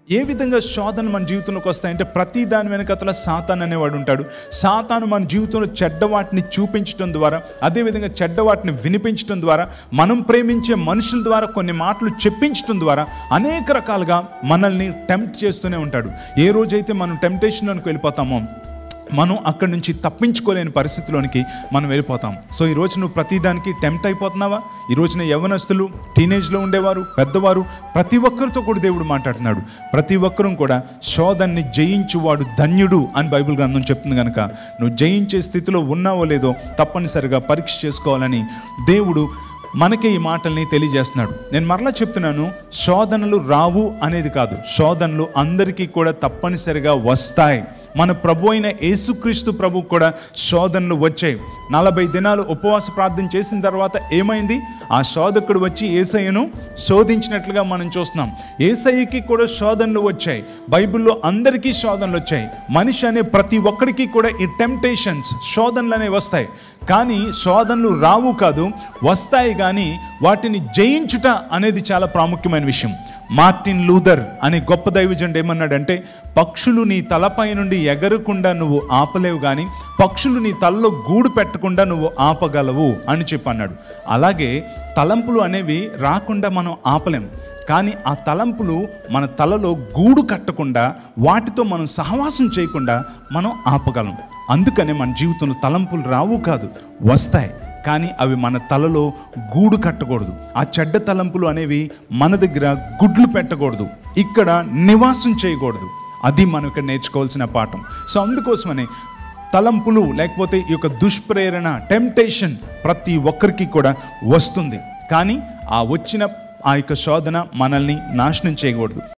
ఏ విధంగా శోధన మన జీవితంలోకి వస్తాయంటే ప్రతి దాని వెనకతల సాతాన్ అనేవాడు ఉంటాడు సాతాను మన జీవితంలో చెడ్డ వాటిని చూపించడం ద్వారా అదేవిధంగా చెడ్డ వాటిని వినిపించడం ద్వారా మనం ప్రేమించే మనుషుల ద్వారా కొన్ని మాటలు చెప్పించడం ద్వారా అనేక రకాలుగా మనల్ని టెంప్ట్ చేస్తూనే ఉంటాడు ఏ రోజైతే మనం టెంప్టేషన్లోనికి వెళ్ళిపోతామో మనం అక్కడి నుంచి తప్పించుకోలేని పరిస్థితిలోనికి మనం వెళ్ళిపోతాం సో ఈ రోజు నువ్వు ప్రతిదానికి టెంప్ట్ అయిపోతున్నావా ఈ రోజున యవనస్తులు టీనేజ్లో ఉండేవారు పెద్దవారు ప్రతి ఒక్కరితో కూడా దేవుడు మాట్లాడుతున్నాడు ప్రతి ఒక్కరూ కూడా శోధన్ని జయించువాడు ధన్యుడు అని బైబిల్ గ్రంథం చెప్తుంది కనుక నువ్వు జయించే స్థితిలో ఉన్నావో లేదో తప్పనిసరిగా పరీక్ష చేసుకోవాలని దేవుడు మనకే ఈ మాటల్ని తెలియజేస్తున్నాడు నేను మరలా చెప్తున్నాను శోధనలు రావు అనేది కాదు శోధనలు అందరికీ కూడా తప్పనిసరిగా వస్తాయి మన ప్రభు అయిన యేసుక్రీస్తు ప్రభు కూడా శోధనలు వచ్చాయి నలభై దినాలు ఉపవాస ప్రార్థన చేసిన తర్వాత ఏమైంది ఆ శోధకుడు వచ్చి ఏసయ్యను శోధించినట్లుగా మనం చూస్తున్నాం ఏసయ్యకి కూడా శోధనలు వచ్చాయి బైబిల్లో అందరికీ శోధనలు వచ్చాయి మనిషి అనే ప్రతి ఒక్కడికి కూడా ఈ టెంప్టేషన్స్ శోధనలు అనేవి వస్తాయి కానీ శోధనలు రావు కాదు వస్తాయి కానీ వాటిని జయించుట అనేది చాలా ప్రాముఖ్యమైన విషయం మార్టిన్ లూథర్ అనే గొప్ప దైవజనుడు ఏమన్నాడంటే పక్షులు నీ తలపై నుండి ఎగరకుండా నువ్వు ఆపలేవు కానీ పక్షులు నీ తలలో గూడు పెట్టకుండా నువ్వు ఆపగలవు అని చెప్పి అన్నాడు అలాగే తలంపులు అనేవి రాకుండా మనం ఆపలేం కానీ ఆ తలంపులు మన తలలో గూడు కట్టకుండా వాటితో మనం సహవాసం చేయకుండా మనం ఆపగలం అందుకనే మన జీవితంలో తలంపులు రావు కాదు వస్తాయి కానీ అవి మన తలలో గూడు కట్టకూడదు ఆ చెడ్డ తలంపులు అనేవి మన దగ్గర గుడ్లు పెట్టకూడదు ఇక్కడ నివాసం చేయకూడదు అది మనం ఇక్కడ నేర్చుకోవాల్సిన పాఠం సో అందుకోసమనే తలంపులు లేకపోతే ఈ యొక్క దుష్ప్రేరణ టెంప్టేషన్ ప్రతి ఒక్కరికి కూడా వస్తుంది కానీ ఆ వచ్చిన ఆ యొక్క శోధన మనల్ని నాశనం చేయకూడదు